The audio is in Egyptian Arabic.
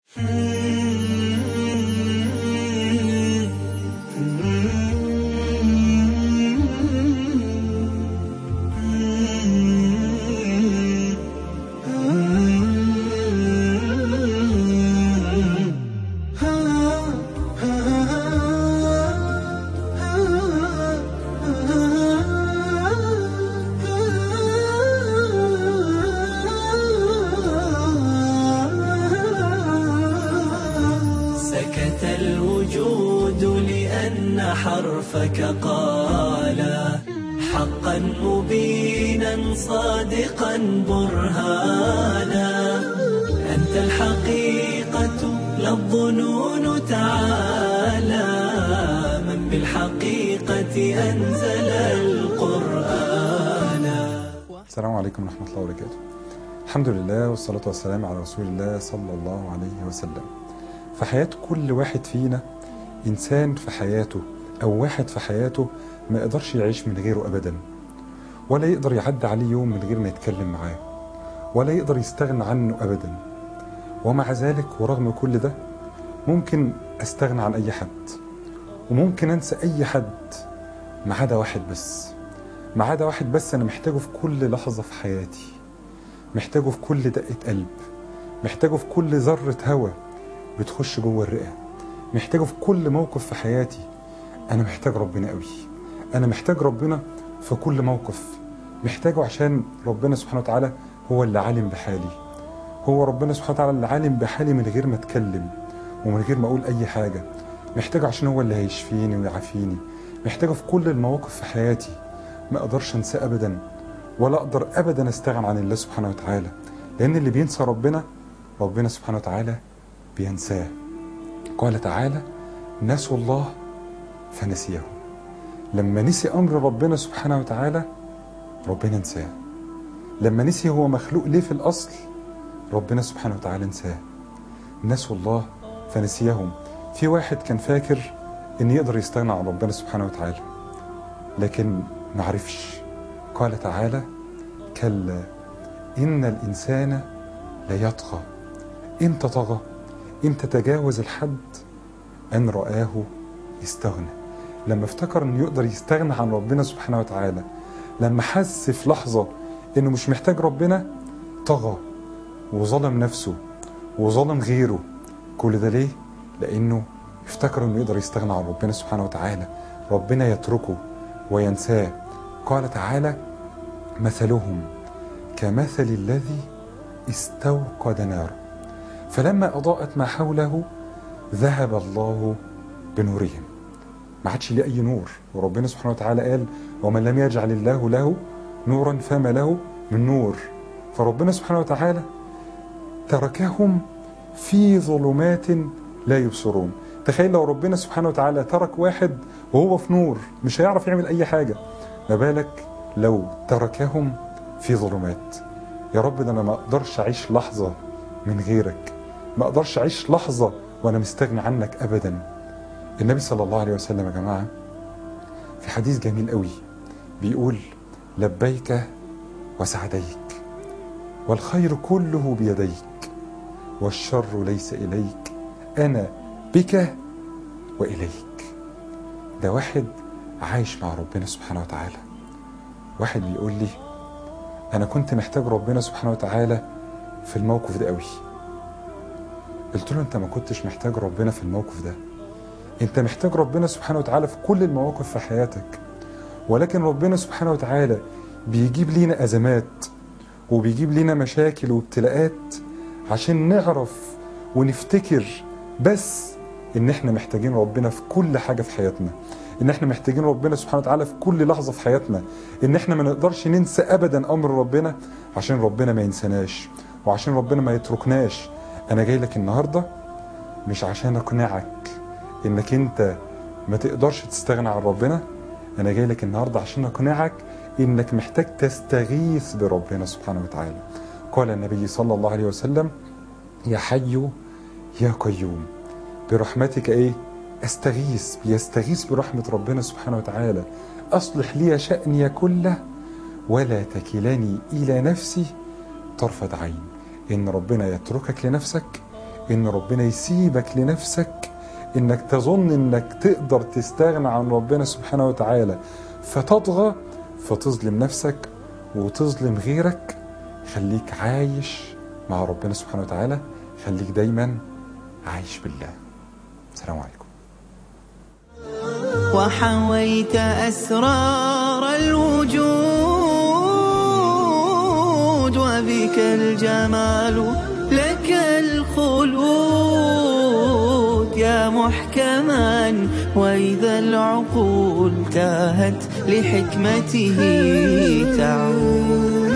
سكت الوجود لأن حرفك قال حقا مبينا صادقا برهانا أنت الحقيقة لا الظنون تعالى من بالحقيقة أنزل القرآن السلام عليكم ورحمة الله وبركاته الحمد لله والصلاة والسلام على رسول الله صلى الله عليه وسلم في حياة كل واحد فينا إنسان في حياته أو واحد في حياته ما يقدرش يعيش من غيره أبدا ولا يقدر يعدي عليه يوم من غير ما يتكلم معاه ولا يقدر يستغنى عنه أبدا ومع ذلك ورغم كل ده ممكن أستغنى عن أي حد وممكن أنسى أي حد ما عدا واحد بس ما عدا واحد بس أنا محتاجه في كل لحظة في حياتي محتاجه في كل دقة قلب محتاجه في كل ذرة هوا بتخش جوه الرئة محتاجه في كل موقف في حياتي أنا محتاج ربنا قوي أنا محتاج ربنا في كل موقف محتاجه عشان ربنا سبحانه وتعالى هو اللي عالم بحالي هو ربنا سبحانه وتعالى اللي عالم بحالي من غير ما اتكلم ومن غير ما اقول اي حاجه محتاجه عشان هو اللي هيشفيني ويعافيني محتاجه في كل المواقف في حياتي ما اقدرش انساه ابدا ولا اقدر ابدا استغنى عن الله سبحانه وتعالى لان اللي بينسى ربنا ربنا سبحانه وتعالى بينساه قال تعالى نسوا الله فنسيهم لما نسي امر ربنا سبحانه وتعالى ربنا نساه لما نسي هو مخلوق ليه في الاصل ربنا سبحانه وتعالى نساه نسوا الله فنسيهم في واحد كان فاكر ان يقدر يستغنى عن ربنا سبحانه وتعالى لكن ما عرفش قال تعالى كلا ان الانسان ليطغى امتى طغى امتى تجاوز الحد ان رآه استغنى لما افتكر انه يقدر يستغنى عن ربنا سبحانه وتعالى لما حس في لحظة انه مش محتاج ربنا طغى وظلم نفسه وظلم غيره كل ده ليه؟ لأنه افتكر انه يقدر يستغنى عن ربنا سبحانه وتعالى ربنا يتركه وينساه قال تعالى مثلهم كمثل الذي استوقد نارا فلما أضاءت ما حوله ذهب الله بنورهم ما عادش ليه أي نور وربنا سبحانه وتعالى قال ومن لم يجعل الله له نورا فما له من نور فربنا سبحانه وتعالى تركهم في ظلمات لا يبصرون تخيل لو ربنا سبحانه وتعالى ترك واحد وهو في نور مش هيعرف يعمل اي حاجه ما بالك لو تركهم في ظلمات يا رب ده انا ما اقدرش اعيش لحظه من غيرك ما اقدرش اعيش لحظه وانا مستغني عنك ابدا النبي صلى الله عليه وسلم يا جماعه في حديث جميل قوي بيقول لبيك وسعديك والخير كله بيديك والشر ليس إليك أنا بك وإليك ده واحد عايش مع ربنا سبحانه وتعالى واحد بيقول لي أنا كنت محتاج ربنا سبحانه وتعالى في الموقف ده قوي قلت له أنت ما كنتش محتاج ربنا في الموقف ده أنت محتاج ربنا سبحانه وتعالى في كل المواقف في حياتك ولكن ربنا سبحانه وتعالى بيجيب لينا أزمات وبيجيب لنا مشاكل وابتلاءات عشان نعرف ونفتكر بس ان احنا محتاجين ربنا في كل حاجه في حياتنا ان احنا محتاجين ربنا سبحانه وتعالى في كل لحظه في حياتنا ان احنا ما نقدرش ننسى ابدا امر ربنا عشان ربنا ما ينسناش وعشان ربنا ما يتركناش انا جاي لك النهارده مش عشان اقنعك انك انت ما تقدرش تستغنى عن ربنا انا جاي لك النهارده عشان اقنعك انك محتاج تستغيث بربنا سبحانه وتعالى قال النبي صلى الله عليه وسلم يا حي يا قيوم برحمتك ايه استغيث بيستغيث برحمة ربنا سبحانه وتعالى اصلح لي شأني كله ولا تكلني الى نفسي طرفة عين ان ربنا يتركك لنفسك ان ربنا يسيبك لنفسك انك تظن انك تقدر تستغنى عن ربنا سبحانه وتعالى فتطغى فتظلم نفسك وتظلم غيرك خليك عايش مع ربنا سبحانه وتعالى خليك دايما عايش بالله السلام عليكم وحويت أسرار الوجود وبك الجمال لك الخلود يا محكما وإذا العقول تاهت لحكمته تعود